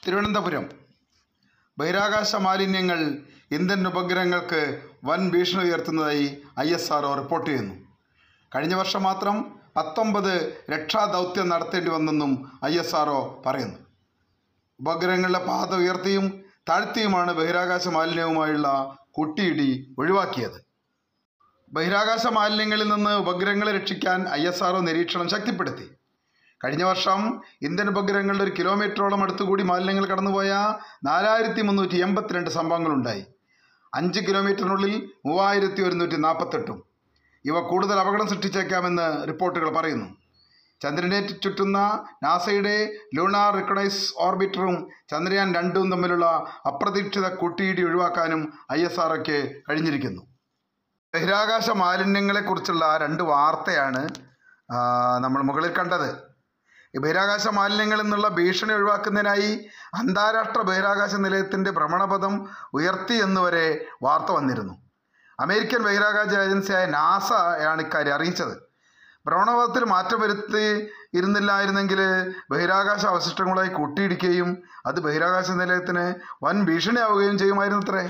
തിരുവനന്തപുരം ബഹിരാകാശ മാലിന്യങ്ങൾ ഇന്ത്യൻ ഉപഗ്രഹങ്ങൾക്ക് വൻ ഭീഷണി ഉയർത്തുന്നതായി ഐ എസ് ആർ റിപ്പോർട്ട് ചെയ്യുന്നു കഴിഞ്ഞ വർഷം മാത്രം പത്തൊമ്പത് രക്ഷാദൗത്യം നടത്തേണ്ടി വന്നെന്നും ഐ എസ് ആർ പറയുന്നു ഉപഗ്രഹങ്ങളുടെ പാത ഉയർത്തിയും താഴ്ത്തിയുമാണ് ബഹിരാകാശ മാലിന്യവുമായുള്ള കൂട്ടിയിടി ഒഴിവാക്കിയത് ബഹിരാകാശ മാലിന്യങ്ങളിൽ നിന്ന് ഉപഗ്രഹങ്ങളെ രക്ഷിക്കാൻ ഐ എസ് ആർ നിരീക്ഷണം ശക്തിപ്പെടുത്തി കഴിഞ്ഞ വർഷം ഇന്ത്യൻ ഉപഗ്രഹങ്ങളുടെ ഒരു കിലോമീറ്ററോളം അടുത്തുകൂടി മാലിന്യങ്ങൾ കടന്നുപോയ നാലായിരത്തി മുന്നൂറ്റി എൺപത്തിരണ്ട് സംഭവങ്ങളുണ്ടായി അഞ്ച് കിലോമീറ്ററിനുള്ളിൽ മൂവായിരത്തി ഒരുന്നൂറ്റി നാൽപ്പത്തെട്ടും ഇവ കൂടുതൽ അപകടം സൃഷ്ടിച്ചേക്കാമെന്ന് റിപ്പോർട്ടുകൾ പറയുന്നു ചന്ദ്രനെ ചുറ്റുന്ന നാസയുടെ ലൂണാർ റിക്കണൈസ് ഓർബിറ്ററും ചന്ദ്രയാൻ രണ്ടും തമ്മിലുള്ള അപ്രതീക്ഷിത കൂട്ടിയിടി ഒഴിവാക്കാനും ഐ എസ് ആർഒക്ക് കഴിഞ്ഞിരിക്കുന്നു ബഹിരാകാശ മാലിന്യങ്ങളെക്കുറിച്ചുള്ള രണ്ട് വാർത്തയാണ് ആ, നമ്മൾ മുകളിൽ കണ്ടത് ഈ ബഹിരാകാശ മാലിന്യങ്ങളിൽ നിന്നുള്ള ഭീഷണി ഒഴിവാക്കുന്നതിനായി അന്താരാഷ്ട്ര ബഹിരാകാശ നിലയത്തിൻ്റെ ഭ്രമണപഥം ഉയർത്തി എന്നുവരെ വാർത്ത വന്നിരുന്നു അമേരിക്കൻ ബഹിരാകാശ ഏജൻസിയായ നാസ ആണ് ഇക്കാര്യം അറിയിച്ചത് ഭ്രമണപഥത്തിൽ മാറ്റം വരുത്തി ഇരുന്നില്ലായിരുന്നെങ്കിൽ ബഹിരാകാശ അവശിഷ്ടങ്ങളായി കൂട്ടിയിടിക്കുകയും അത് ബഹിരാകാശ നിലയത്തിന് വൻ ഭീഷണിയാവുകയും ചെയ്യുമായിരുന്നത്രേ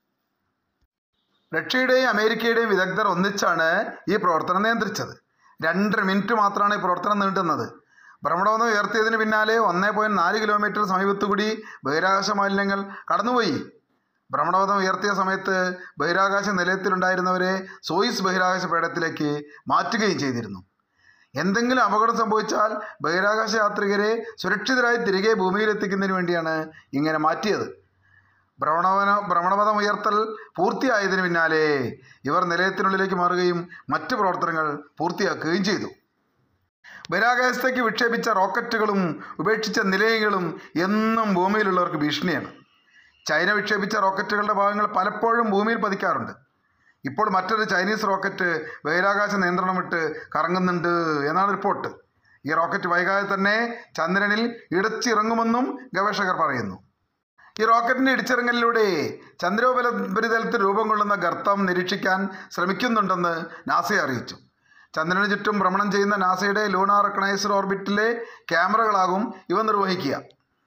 റഷ്യയുടെയും അമേരിക്കയുടെയും വിദഗ്ധർ ഒന്നിച്ചാണ് ഈ പ്രവർത്തനം നിയന്ത്രിച്ചത് രണ്ടര മിനിറ്റ് മാത്രമാണ് ഈ പ്രവർത്തനം നീണ്ടുന്നത് ഭ്രമണപഥം ഉയർത്തിയതിന് പിന്നാലെ ഒന്നേ പോയിൻറ്റ് നാല് കിലോമീറ്റർ സമീപത്തുകൂടി ബഹിരാകാശ മാലിന്യങ്ങൾ കടന്നുപോയി ഭ്രമണപഥം ഉയർത്തിയ സമയത്ത് ബഹിരാകാശ നിലയത്തിലുണ്ടായിരുന്നവരെ സോയിസ് ബഹിരാകാശ പേടത്തിലേക്ക് മാറ്റുകയും ചെയ്തിരുന്നു എന്തെങ്കിലും അപകടം സംഭവിച്ചാൽ ബഹിരാകാശ യാത്രികരെ സുരക്ഷിതരായി തിരികെ ഭൂമിയിലെത്തിക്കുന്നതിന് വേണ്ടിയാണ് ഇങ്ങനെ മാറ്റിയത് ഭ്രമണവന ഭ്രമണപഥം ഉയർത്തൽ പൂർത്തിയായതിനു പിന്നാലെ ഇവർ നിലയത്തിനുള്ളിലേക്ക് മാറുകയും മറ്റ് പ്രവർത്തനങ്ങൾ പൂർത്തിയാക്കുകയും ചെയ്തു ബഹിരാകാശത്തേക്ക് വിക്ഷേപിച്ച റോക്കറ്റുകളും ഉപേക്ഷിച്ച നിലയങ്ങളും എന്നും ഭൂമിയിലുള്ളവർക്ക് ഭീഷണിയാണ് ചൈന വിക്ഷേപിച്ച റോക്കറ്റുകളുടെ ഭാഗങ്ങൾ പലപ്പോഴും ഭൂമിയിൽ പതിക്കാറുണ്ട് ഇപ്പോൾ മറ്റൊരു ചൈനീസ് റോക്കറ്റ് ബഹിരാകാശ നിയന്ത്രണം വിട്ട് കറങ്ങുന്നുണ്ട് എന്നാണ് റിപ്പോർട്ട് ഈ റോക്കറ്റ് വൈകാതെ തന്നെ ചന്ദ്രനിൽ ഇടച്ചിറങ്ങുമെന്നും ഗവേഷകർ പറയുന്നു ഈ റോക്കറ്റിന്റെ ഇടിച്ചിറങ്ങലിലൂടെ ചന്ദ്രോപരിതലത്തിൽ രൂപം കൊള്ളുന്ന ഗർത്തം നിരീക്ഷിക്കാൻ ശ്രമിക്കുന്നുണ്ടെന്ന് നാസ അറിയിച്ചു ചന്ദ്രന് ചുറ്റും ഭ്രമണം ചെയ്യുന്ന നാസയുടെ ലൂണാർ റെക്കണൈസർ ഓർബിറ്റിലെ ക്യാമറകളാകും ഇവ നിർവഹിക്കുക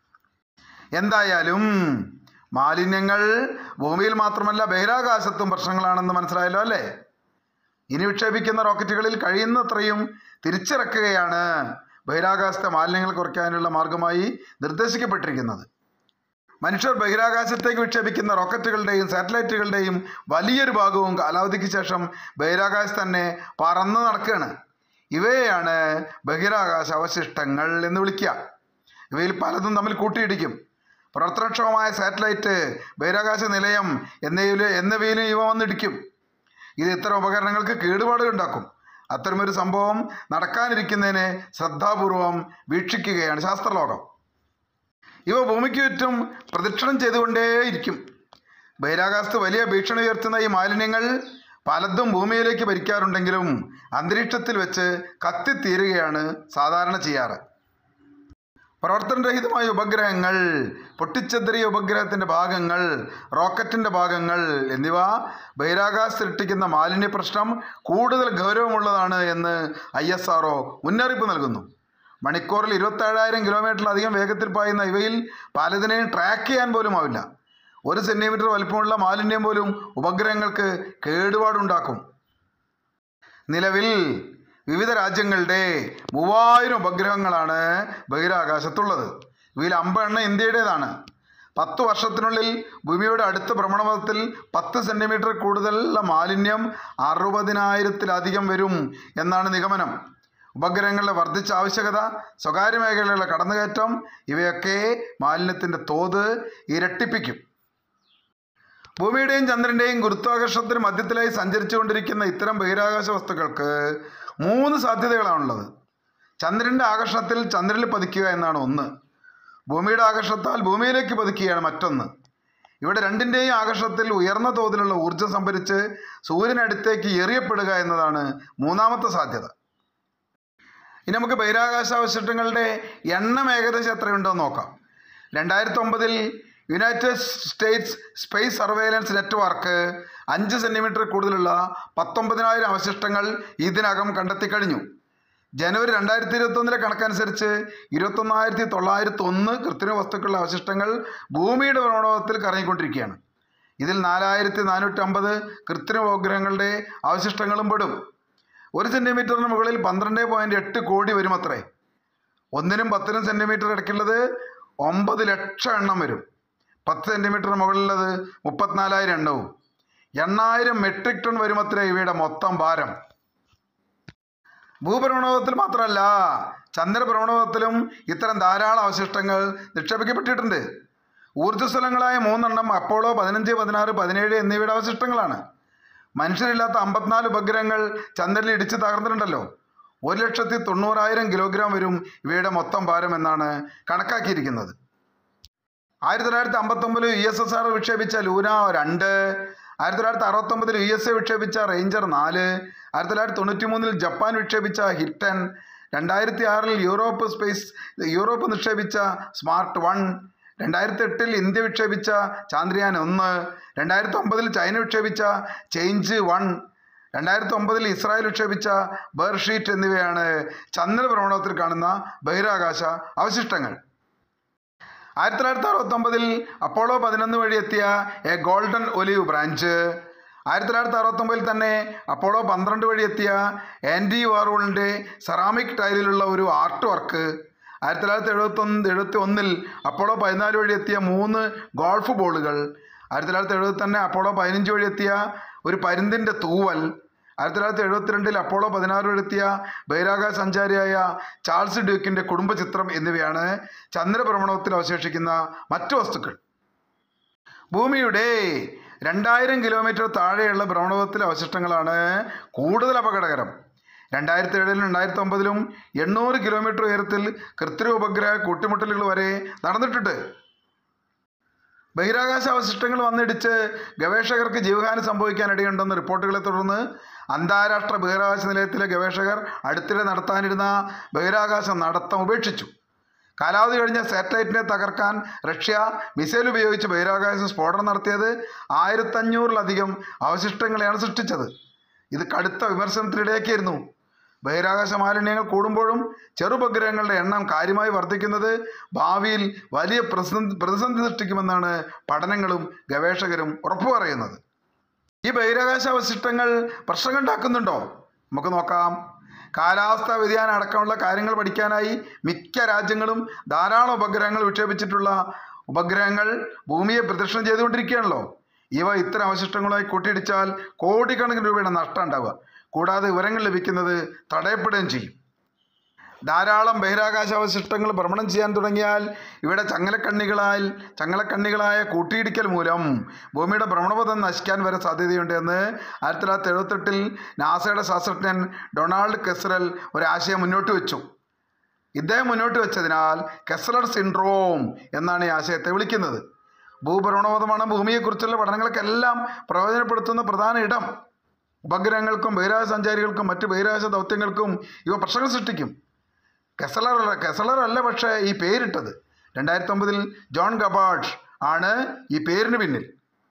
എന്തായാലും മാലിന്യങ്ങൾ ഭൂമിയിൽ മാത്രമല്ല ബഹിരാകാശത്തും പ്രശ്നങ്ങളാണെന്ന് മനസ്സിലായല്ലോ അല്ലേ ഇനി വിക്ഷേപിക്കുന്ന റോക്കറ്റുകളിൽ കഴിയുന്നത്രയും തിരിച്ചിറക്കുകയാണ് ബഹിരാകാശത്തെ മാലിന്യങ്ങൾ കുറയ്ക്കാനുള്ള മാർഗമായി നിർദ്ദേശിക്കപ്പെട്ടിരിക്കുന്നത് മനുഷ്യർ ബഹിരാകാശത്തേക്ക് വിക്ഷേപിക്കുന്ന റോക്കറ്റുകളുടെയും സാറ്റലൈറ്റുകളുടെയും വലിയൊരു ഭാഗവും കാലാവധിക്ക് ശേഷം ബഹിരാകാശത്ത് തന്നെ പറന്ന് നടക്കുകയാണ് ഇവയെയാണ് ബഹിരാകാശ അവശിഷ്ടങ്ങൾ എന്ന് വിളിക്കുക ഇവയിൽ പലതും തമ്മിൽ കൂട്ടിയിടിക്കും പ്രവർത്തനക്ഷമമായ സാറ്റലൈറ്റ് ബഹിരാകാശ നിലയം എന്നിവയിൽ എന്നിവയിലും ഇവ വന്നിടിക്കും ഇത് ഇത്തരം ഉപകരണങ്ങൾക്ക് കേടുപാടുകൾ ഉണ്ടാക്കും അത്തരമൊരു സംഭവം നടക്കാനിരിക്കുന്നതിനെ ശ്രദ്ധാപൂർവം വീക്ഷിക്കുകയാണ് ശാസ്ത്രലോകം ഇവ ഭൂമിക്ക് ചുറ്റും പ്രദക്ഷിണം ചെയ്തുകൊണ്ടേയിരിക്കും ബഹിരാകാശത്ത് വലിയ ഭീഷണി ഉയർത്തുന്ന ഈ മാലിന്യങ്ങൾ പലതും ഭൂമിയിലേക്ക് ഭരിക്കാറുണ്ടെങ്കിലും അന്തരീക്ഷത്തിൽ വെച്ച് കത്തിത്തീരുകയാണ് സാധാരണ ചെയ്യാറ് പ്രവർത്തനരഹിതമായ ഉപഗ്രഹങ്ങൾ പൊട്ടിച്ചെതറിയ ഉപഗ്രഹത്തിൻ്റെ ഭാഗങ്ങൾ റോക്കറ്റിൻ്റെ ഭാഗങ്ങൾ എന്നിവ ബഹിരാകാശ സൃഷ്ടിക്കുന്ന മാലിന്യ പ്രശ്നം കൂടുതൽ ഗൗരവമുള്ളതാണ് എന്ന് ഐ എസ് ആർ മുന്നറിയിപ്പ് നൽകുന്നു മണിക്കൂറിൽ ഇരുപത്തേഴായിരം കിലോമീറ്ററിലധികം വേഗത്തിൽ പായുന്ന ഇവയിൽ പലതിനെയും ട്രാക്ക് ചെയ്യാൻ പോലും ആവില്ല ഒരു സെൻറ്റിമീറ്റർ വലിപ്പമുള്ള മാലിന്യം പോലും ഉപഗ്രഹങ്ങൾക്ക് കേടുപാടുണ്ടാക്കും നിലവിൽ വിവിധ രാജ്യങ്ങളുടെ മൂവായിരം ഉപഗ്രഹങ്ങളാണ് ബഹിരാകാശത്തുള്ളത് ഇവയിൽ അമ്പെണ്ണം ഇന്ത്യയുടേതാണ് പത്ത് വർഷത്തിനുള്ളിൽ ഭൂമിയുടെ അടുത്ത ഭ്രമണപഥത്തിൽ പത്ത് സെൻറ്റിമീറ്റർ കൂടുതലുള്ള മാലിന്യം അറുപതിനായിരത്തിലധികം വരും എന്നാണ് നിഗമനം ഉപഗ്രഹങ്ങളുടെ വർദ്ധിച്ച ആവശ്യകത സ്വകാര്യ മേഖലകളിലെ കടന്നുകയറ്റം ഇവയൊക്കെ മാലിന്യത്തിൻ്റെ തോത് ഇരട്ടിപ്പിക്കും ഭൂമിയുടെയും ചന്ദ്രൻ്റെയും ഗുരുത്വാകർഷണത്തിന് മധ്യത്തിലായി സഞ്ചരിച്ചുകൊണ്ടിരിക്കുന്ന ഇത്തരം ബഹിരാകാശ വസ്തുക്കൾക്ക് മൂന്ന് സാധ്യതകളാണുള്ളത് ചന്ദ്രൻ്റെ ആകർഷണത്തിൽ ചന്ദ്രനിൽ പതിക്കുക എന്നാണ് ഒന്ന് ഭൂമിയുടെ ആകർഷണത്താൽ ഭൂമിയിലേക്ക് പതിക്കുകയാണ് മറ്റൊന്ന് ഇവിടെ രണ്ടിൻ്റെയും ആകർഷണത്തിൽ ഉയർന്ന തോതിലുള്ള ഊർജ്ജം സംഭരിച്ച് സൂര്യനടുത്തേക്ക് എറിയപ്പെടുക എന്നതാണ് മൂന്നാമത്തെ സാധ്യത ഇനി നമുക്ക് ബഹിരാകാശ അവശിഷ്ടങ്ങളുടെ എണ്ണം ഏകദേശം എത്രയുണ്ടെന്ന് നോക്കാം രണ്ടായിരത്തി ഒമ്പതിൽ United States space surveillance network അഞ്ച് സെൻറ്റിമീറ്റർ കൂടുതലുള്ള പത്തൊമ്പതിനായിരം അവശിഷ്ടങ്ങൾ ഇതിനകം കണ്ടെത്തി കഴിഞ്ഞു ജനുവരി രണ്ടായിരത്തി ഇരുപത്തൊന്നിലെ കണക്കനുസരിച്ച് ഇരുപത്തൊന്നായിരത്തി തൊള്ളായിരത്തി ഒന്ന് കൃത്രിമ വസ്തുക്കളുടെ അവശിഷ്ടങ്ങൾ ഭൂമിയുടെ ഭ്രമണപഥത്തിൽ കറങ്ങിക്കൊണ്ടിരിക്കുകയാണ് ഇതിൽ നാലായിരത്തി നാനൂറ്റമ്പത് കൃത്രിമ ഉപഗ്രഹങ്ങളുടെ അവശിഷ്ടങ്ങളും പെടും ഒരു സെൻറ്റിമീറ്ററിന് മുകളിൽ പന്ത്രണ്ട് പോയിൻറ്റ് എട്ട് കോടി വരുമത്രേ ഒന്നിനും പത്തിനും സെൻറ്റിമീറ്റർ ഇടയ്ക്കുള്ളത് ഒമ്പത് ലക്ഷം എണ്ണം വരും പത്ത് സെൻറ്റിമീറ്ററിന് മുകളിലുള്ളത് മുപ്പത്തിനാലായിരം എണ്ണവും എണ്ണായിരം മെട്രിക് ടൺ വരുമത്രേ ഇവയുടെ മൊത്തം ഭാരം ഭൂഭ്രമണപഥത്തിൽ മാത്രമല്ല ചന്ദ്രഭ്രമണപഥത്തിലും ഇത്തരം ധാരാളം അവശിഷ്ടങ്ങൾ നിക്ഷേപിക്കപ്പെട്ടിട്ടുണ്ട് ഊർജ്ജസ്വലങ്ങളായ മൂന്നെണ്ണം അപ്പോളോ പതിനഞ്ച് പതിനാറ് പതിനേഴ് എന്നിവയുടെ അവശിഷ്ടങ്ങളാണ് മനുഷ്യരില്ലാത്ത അമ്പത്തിനാല് ഉപഗ്രഹങ്ങൾ ചന്ദ്രനിൽ ഇടിച്ച് തകർന്നിട്ടുണ്ടല്ലോ ഒരു ലക്ഷത്തി തൊണ്ണൂറായിരം കിലോഗ്രാം വരും ഇവയുടെ മൊത്തം ഭാരം എന്നാണ് കണക്കാക്കിയിരിക്കുന്നത് ആയിരത്തി തൊള്ളായിരത്തി അമ്പത്തൊമ്പതിൽ യു എസ് എസ് ആർ വിക്ഷേപിച്ച ലൂന രണ്ട് ആയിരത്തി തൊള്ളായിരത്തി അറുപത്തൊമ്പതിൽ യു എസ് എ വിക്ഷേപിച്ച റേഞ്ചർ നാല് ആയിരത്തി തൊള്ളായിരത്തി തൊണ്ണൂറ്റി മൂന്നിൽ ജപ്പാൻ വിക്ഷേപിച്ച ഹിറ്റൻ രണ്ടായിരത്തി ആറിൽ യൂറോപ്പ് സ്പേസ് യൂറോപ്പ് നിക്ഷേപിച്ച സ്മാർട്ട് വൺ രണ്ടായിരത്തി എട്ടിൽ ഇന്ത്യ വിക്ഷേപിച്ച ചാന്ദ്രയാൻ ഒന്ന് രണ്ടായിരത്തി ഒമ്പതിൽ ചൈന വിക്ഷേപിച്ച ചേഞ്ച് വൺ രണ്ടായിരത്തി ഒമ്പതിൽ ഇസ്രായേൽ വിക്ഷേപിച്ച ബേർഷീറ്റ് എന്നിവയാണ് ചന്ദ്രഭ്രമണത്തിൽ കാണുന്ന ബഹിരാകാശ അവശിഷ്ടങ്ങൾ ആയിരത്തി തൊള്ളായിരത്തി അറുപത്തൊമ്പതിൽ അപ്പോളോ പതിനൊന്ന് വഴി എത്തിയ എ ഗോൾഡൻ ഒലിവ് ബ്രാഞ്ച് ആയിരത്തി തൊള്ളായിരത്തി അറുപത്തൊമ്പതിൽ തന്നെ അപ്പോളോ പന്ത്രണ്ട് വഴി എത്തിയ ആൻഡി വാർവോളിൻ്റെ സെറാമിക് ടൈലിലുള്ള ഒരു ആർട്ട് വർക്ക് ആയിരത്തി തൊള്ളായിരത്തി എഴുപത്തൊന്ന് എഴുപത്തി ഒന്നിൽ അപ്പോളോ പതിനാല് വഴി എത്തിയ മൂന്ന് ഗോൾഫ് ബോളുകൾ ആയിരത്തി തൊള്ളായിരത്തി എഴുപത്തി തന്നെ അപ്പോളോ പതിനഞ്ച് വഴി എത്തിയ ഒരു പരുന്തിൻ്റെ തൂവൽ ആയിരത്തി തൊള്ളായിരത്തി എഴുപത്തിരണ്ടിൽ അപ്പോളോ പതിനാറ് വഴി എത്തിയ ബഹിരാകാശ സഞ്ചാരിയായ ചാൾസ് ഡ്യൂക്കിൻ്റെ കുടുംബചിത്രം എന്നിവയാണ് ചന്ദ്രഭ്രമണത്തിൽ അവശേഷിക്കുന്ന മറ്റു വസ്തുക്കൾ ഭൂമിയുടെ രണ്ടായിരം കിലോമീറ്റർ താഴെയുള്ള ഭ്രമണപഥത്തിലെ അവശിഷ്ടങ്ങളാണ് കൂടുതൽ അപകടകരം രണ്ടായിരത്തി ഏഴിലും രണ്ടായിരത്തി ഒമ്പതിലും എണ്ണൂറ് കിലോമീറ്റർ ഉയരത്തിൽ കൃത്രിമ ഉപഗ്രഹ കൂട്ടിമുട്ടലുകൾ വരെ നടന്നിട്ടുണ്ട് ബഹിരാകാശ അവശിഷ്ടങ്ങൾ വന്നിടിച്ച് ഗവേഷകർക്ക് ജീവഹാനി സംഭവിക്കാനിടയുണ്ടെന്ന റിപ്പോർട്ടുകളെ തുടർന്ന് അന്താരാഷ്ട്ര ബഹിരാകാശ നിലയത്തിലെ ഗവേഷകർ അടുത്തിടെ നടത്താനിരുന്ന ബഹിരാകാശ നടത്തം ഉപേക്ഷിച്ചു കാലാവധി കഴിഞ്ഞ സാറ്റലൈറ്റിനെ തകർക്കാൻ റഷ്യ മിസൈൽ ഉപയോഗിച്ച് ബഹിരാകാശ സ്ഫോടനം നടത്തിയത് ആയിരത്തഞ്ഞൂറിലധികം അവശിഷ്ടങ്ങളെയാണ് സൃഷ്ടിച്ചത് ഇത് കടുത്ത വിമർശനത്തിനിടയാക്കിയിരുന്നു ബഹിരാകാശ മാലിന്യങ്ങൾ കൂടുമ്പോഴും ചെറുപഗ്രഹങ്ങളുടെ എണ്ണം കാര്യമായി വർദ്ധിക്കുന്നത് ഭാവിയിൽ വലിയ പ്രതിസന്ധി പ്രതിസന്ധി സൃഷ്ടിക്കുമെന്നാണ് പഠനങ്ങളും ഗവേഷകരും ഉറപ്പു പറയുന്നത് ഈ ബഹിരാകാശ അവശിഷ്ടങ്ങൾ പ്രശ്നങ്ങളുണ്ടാക്കുന്നുണ്ടോ നമുക്ക് നോക്കാം കാലാവസ്ഥാ വ്യതിയാനം അടക്കമുള്ള കാര്യങ്ങൾ പഠിക്കാനായി മിക്ക രാജ്യങ്ങളും ധാരാളം ഉപഗ്രഹങ്ങൾ വിക്ഷേപിച്ചിട്ടുള്ള ഉപഗ്രഹങ്ങൾ ഭൂമിയെ പ്രദക്ഷിണം ചെയ്തുകൊണ്ടിരിക്കുകയാണല്ലോ ഇവ ഇത്തരം അവശിഷ്ടങ്ങളുമായി കൂട്ടിയിടിച്ചാൽ കോടിക്കണക്കിന് രൂപയുടെ നഷ്ടം ഉണ്ടാവുക കൂടാതെ വിവരങ്ങൾ ലഭിക്കുന്നത് തടയപ്പെടുകയും ചെയ്യും ധാരാളം ബഹിരാകാശ അവശിഷ്ടങ്ങൾ ഭ്രമണം ചെയ്യാൻ തുടങ്ങിയാൽ ഇവിടെ ചങ്ങലക്കണ്ണികളാൽ ചങ്ങലക്കണ്ണികളായ കൂട്ടിയിടിക്കൽ മൂലം ഭൂമിയുടെ ഭ്രമണപഥം നശിക്കാൻ വരെ സാധ്യതയുണ്ട് എന്ന് ആയിരത്തി തൊള്ളായിരത്തി എഴുപത്തെട്ടിൽ നാസയുടെ ശാസ്ത്രജ്ഞൻ ഡൊണാൾഡ് കെസ്റൽ ഒരാശയം മുന്നോട്ട് വെച്ചു ഇദ്ദേഹം മുന്നോട്ട് വെച്ചതിനാൽ കെസ്ലർ സിൻഡ്രോം എന്നാണ് ഈ ആശയത്തെ വിളിക്കുന്നത് ഭൂഭ്രമണപഥമാണ് ഭൂമിയെക്കുറിച്ചുള്ള പഠനങ്ങൾക്കെല്ലാം പ്രയോജനപ്പെടുത്തുന്ന പ്രധാന ഇടം ഉപഗ്രഹങ്ങൾക്കും ബഹിരാകാശ സഞ്ചാരികൾക്കും മറ്റ് ബഹിരാകാശ ദൗത്യങ്ങൾക്കും ഇവ പ്രശ്നങ്ങൾ സൃഷ്ടിക്കും കെസലർ കെസലർ അല്ല പക്ഷേ ഈ പേരിട്ടത് രണ്ടായിരത്തി ഒമ്പതിൽ ജോൺ ഗബാർഡ് ആണ് ഈ പേരിന് പിന്നിൽ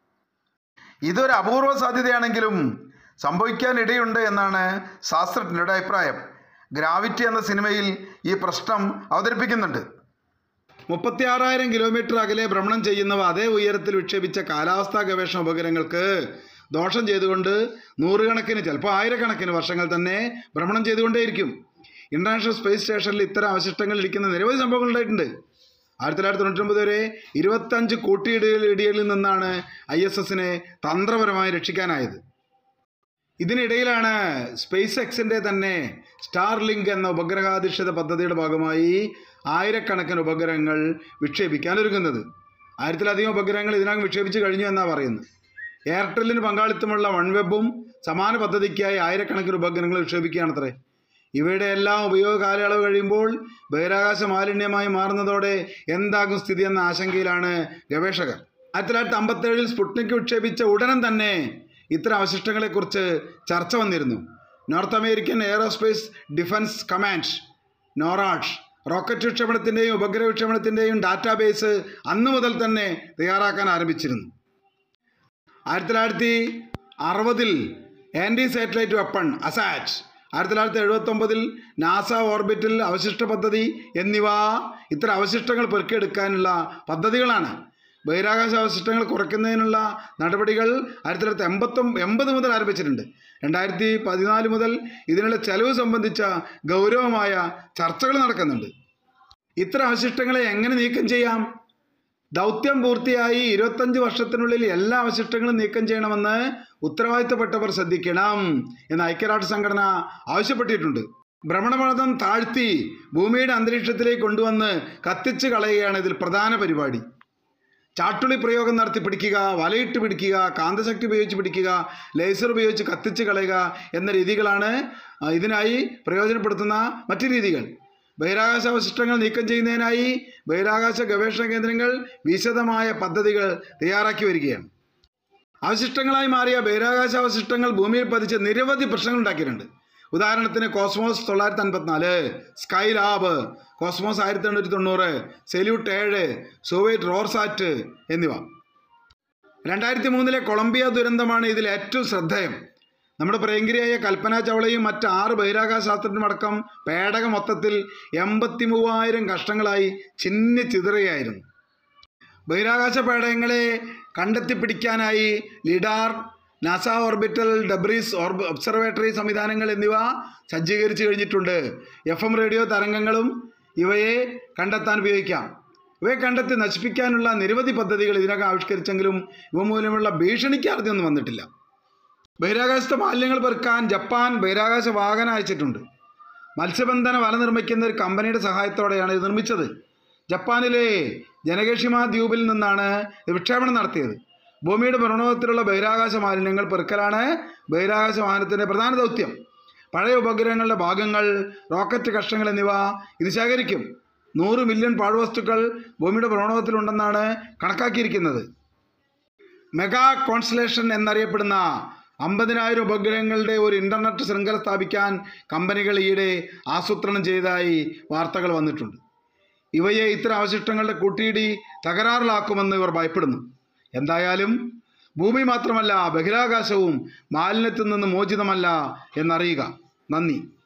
ഇതൊരു അപൂർവ സാധ്യതയാണെങ്കിലും സംഭവിക്കാനിടയുണ്ട് എന്നാണ് ശാസ്ത്രജ്ഞരുടെ അഭിപ്രായം ഗ്രാവിറ്റി എന്ന സിനിമയിൽ ഈ പ്രശ്നം അവതരിപ്പിക്കുന്നുണ്ട് മുപ്പത്തിയാറായിരം കിലോമീറ്റർ അകലെ ഭ്രമണം ചെയ്യുന്നവ അതേ ഉയരത്തിൽ വിക്ഷേപിച്ച കാലാവസ്ഥാ ഗവേഷണ ഉപകരണങ്ങൾക്ക് ദോഷം ചെയ്തുകൊണ്ട് നൂറുകണക്കിന് ചിലപ്പോൾ ആയിരക്കണക്കിന് വർഷങ്ങൾ തന്നെ ഭ്രമണം ചെയ്തുകൊണ്ടേയിരിക്കും ഇൻ്റർനാഷണൽ സ്പേസ് സ്റ്റേഷനിൽ ഇത്തരം അവശിഷ്ടങ്ങൾ ഇരിക്കുന്ന നിരവധി സംഭവങ്ങൾ ഉണ്ടായിട്ടുണ്ട് ആയിരത്തി തൊള്ളായിരത്തി തൊണ്ണൂറ്റൊമ്പത് വരെ ഇരുപത്തഞ്ച് കൂട്ടിയിടികൾ ഇടികളിൽ നിന്നാണ് ഐ എസ് എസിനെ തന്ത്രപരമായി രക്ഷിക്കാനായത് ഇതിനിടയിലാണ് സ്പേസ് എക്സിൻ്റെ തന്നെ സ്റ്റാർ ലിങ്ക് എന്ന ഉപഗ്രഹാധിഷ്ഠിത പദ്ധതിയുടെ ഭാഗമായി ആയിരക്കണക്കിന് ഉപഗ്രഹങ്ങൾ വിക്ഷേപിക്കാൻ ഒരുങ്ങുന്നത് ആയിരത്തിലധികം ഉപഗ്രഹങ്ങൾ ഇതിനകം വിക്ഷേപിച്ച് കഴിഞ്ഞു എന്നാണ് പറയുന്നത് എയർടെല്ലിന് പങ്കാളിത്തമുള്ള വൺവെബും സമാന പദ്ധതിക്കായി ആയിരക്കണക്കിന് ഉപഗ്രഹങ്ങൾ വിക്ഷേപിക്കുകയാണത്രേ ഇവയുടെ എല്ലാം ഉപയോഗ കാലയളവ് കഴിയുമ്പോൾ ബഹിരാകാശ മാലിന്യമായി മാറുന്നതോടെ എന്താകും സ്ഥിതി എന്ന ആശങ്കയിലാണ് ഗവേഷകർ ആയിരത്തി തൊള്ളായിരത്തി അമ്പത്തേഴിൽ സ്പുട്നിക് വിക്ഷേപിച്ച ഉടനെ തന്നെ ഇത്തരം അവശിഷ്ടങ്ങളെക്കുറിച്ച് ചർച്ച വന്നിരുന്നു North American aerospace defence command NORAD rocket വിക്ഷേപണത്തിൻ്റെയും ഉപഗ്രഹ വിക്ഷേപണത്തിൻ്റെയും ഡാറ്റാബേസ് അന്നു മുതൽ തന്നെ തയ്യാറാക്കാൻ ആരംഭിച്ചിരുന്നു ആയിരത്തി തൊള്ളായിരത്തി അറുപതിൽ ആൻറ്റി സാറ്റലൈറ്റ് വെപ്പൺ അസാറ്റ് ആയിരത്തി തൊള്ളായിരത്തി എഴുപത്തൊമ്പതിൽ നാസ ഓർബിറ്റിൽ അവശിഷ്ട പദ്ധതി എന്നിവ ഇത്തരം അവശിഷ്ടങ്ങൾ പെറുക്കിയെടുക്കാനുള്ള പദ്ധതികളാണ് ബഹിരാകാശ അവശിഷ്ടങ്ങൾ കുറയ്ക്കുന്നതിനുള്ള നടപടികൾ ആയിരത്തി തൊള്ളായിരത്തി എൺപത്തൊമ്പ എൺപത് മുതൽ ആരംഭിച്ചിട്ടുണ്ട് രണ്ടായിരത്തി പതിനാല് മുതൽ ഇതിനുള്ള ചെലവ് സംബന്ധിച്ച ഗൗരവമായ ചർച്ചകൾ നടക്കുന്നുണ്ട് ഇത്തരം അവശിഷ്ടങ്ങളെ എങ്ങനെ നീക്കം ചെയ്യാം ദൗത്യം പൂർത്തിയായി ഇരുപത്തഞ്ച് വർഷത്തിനുള്ളിൽ എല്ലാ അവശിഷ്ടങ്ങളും നീക്കം ചെയ്യണമെന്ന് ഉത്തരവാദിത്തപ്പെട്ടവർ ശ്രദ്ധിക്കണം എന്ന് ഐക്യരാഷ്ട്ര സംഘടന ആവശ്യപ്പെട്ടിട്ടുണ്ട് ഭ്രമണപഥം താഴ്ത്തി ഭൂമിയുടെ അന്തരീക്ഷത്തിലേക്ക് കൊണ്ടുവന്ന് കത്തിച്ച് കളയുകയാണ് ഇതിൽ പ്രധാന പരിപാടി ചാട്ടുളി പ്രയോഗം നടത്തി പിടിക്കുക വലയിട്ട് പിടിക്കുക കാന്തശക്തി ഉപയോഗിച്ച് പിടിക്കുക ലേസർ ഉപയോഗിച്ച് കത്തിച്ച് കളയുക എന്ന രീതികളാണ് ആ, ഇതിനായി പ്രയോജനപ്പെടുത്തുന്ന മറ്റു രീതികൾ ബഹിരാകാശ അവശിഷ്ടങ്ങൾ നീക്കം ചെയ്യുന്നതിനായി ബഹിരാകാശ ഗവേഷണ കേന്ദ്രങ്ങൾ വിശദമായ പദ്ധതികൾ തയ്യാറാക്കി വരികയാണ് അവശിഷ്ടങ്ങളായി മാറിയ ബഹിരാകാശ അവശിഷ്ടങ്ങൾ ഭൂമിയിൽ പതിച്ച് നിരവധി പ്രശ്നങ്ങൾ ഉണ്ടാക്കിയിട്ടുണ്ട് ഉദാഹരണത്തിന് കോസ്മോസ് തൊള്ളായിരത്തി അൻപത്തിനാല് സ്കൈ ലാബ് കോസ്മോസ് ആയിരത്തി എണ്ണൂറ്റി തൊണ്ണൂറ് സെല്യൂട്ട് ഏഴ് സോവിയറ്റ് റോർസാറ്റ് എന്നിവ രണ്ടായിരത്തി മൂന്നിലെ കൊളംബിയ ദുരന്തമാണ് ഇതിൽ ഏറ്റവും ശ്രദ്ധേയം നമ്മുടെ പ്രിയങ്കരിയായ കൽപ്പന ചൗളയും മറ്റ് ആറ് ബഹിരാകാശ ശാസ്ത്രജ്ഞരുമടക്കം പേടക മൊത്തത്തിൽ എൺപത്തി മൂവായിരം കഷ്ണങ്ങളായി ചിന്നി ചിതറുകയായിരുന്നു ബഹിരാകാശ പേടകങ്ങളെ കണ്ടെത്തി പിടിക്കാനായി lidar NASA orbital debris orb observatory സംവിധാനങ്ങൾ എന്നിവ സജ്ജീകരിച്ചു കഴിഞ്ഞിട്ടുണ്ട് എഫ് എം റേഡിയോ തരംഗങ്ങളും ഇവയെ കണ്ടെത്താൻ ഉപയോഗിക്കാം ഇവയെ കണ്ടെത്തി നശിപ്പിക്കാനുള്ള നിരവധി പദ്ധതികൾ ഇതിനകം ആവിഷ്കരിച്ചെങ്കിലും ഇവ മൂലമുള്ള ഭീഷണിക്ക് അറുതിയൊന്നും വന്നിട്ടില്ല ബഹിരാകാശത്തെ മാലിന്യങ്ങൾ പെറുക്കാൻ ജപ്പാൻ ബഹിരാകാശ വാഹനം അയച്ചിട്ടുണ്ട് മത്സ്യബന്ധന വല നിർമ്മിക്കുന്ന ഒരു കമ്പനിയുടെ സഹായത്തോടെയാണ് ഇത് നിർമ്മിച്ചത് ജപ്പാനിലെ ജനകേഷിമ ദ്വീപിൽ നിന്നാണ് ഇത് വിക്ഷേപണം നടത്തിയത് ഭൂമിയുടെ ഭ്രമണത്തിലുള്ള ബഹിരാകാശ മാലിന്യങ്ങൾ പെറുക്കലാണ് ബഹിരാകാശ വാഹനത്തിൻ്റെ പ്രധാന ദൗത്യം പഴയ ഉപഗ്രഹങ്ങളുടെ ഭാഗങ്ങൾ റോക്കറ്റ് കഷ്ണങ്ങൾ എന്നിവ ഇത് ശേഖരിക്കും നൂറ് മില്യൺ പാഴ്വസ്തുക്കൾ ഭൂമിയുടെ ഭ്രമണത്തിലുണ്ടെന്നാണ് കണക്കാക്കിയിരിക്കുന്നത് മെഗാ കോൺസ്റ്റലേഷൻ എന്നറിയപ്പെടുന്ന അമ്പതിനായിരം ഉപഗ്രഹങ്ങളുടെ ഒരു ഇൻ്റർനെറ്റ് ശൃംഖല സ്ഥാപിക്കാൻ കമ്പനികൾ ഈയിടെ ആസൂത്രണം ചെയ്തതായി വാർത്തകൾ വന്നിട്ടുണ്ട് ഇവയെ ഇത്തരം അവശിഷ്ടങ്ങളുടെ കൂട്ടിയിടി തകരാറിലാക്കുമെന്ന് ഇവർ ഭയപ്പെടുന്നു എന്തായാലും ഭൂമി മാത്രമല്ല ബഹിരാകാശവും മാലിന്യത്തിൽ നിന്ന് മോചിതമല്ല എന്നറിയുക നന്ദി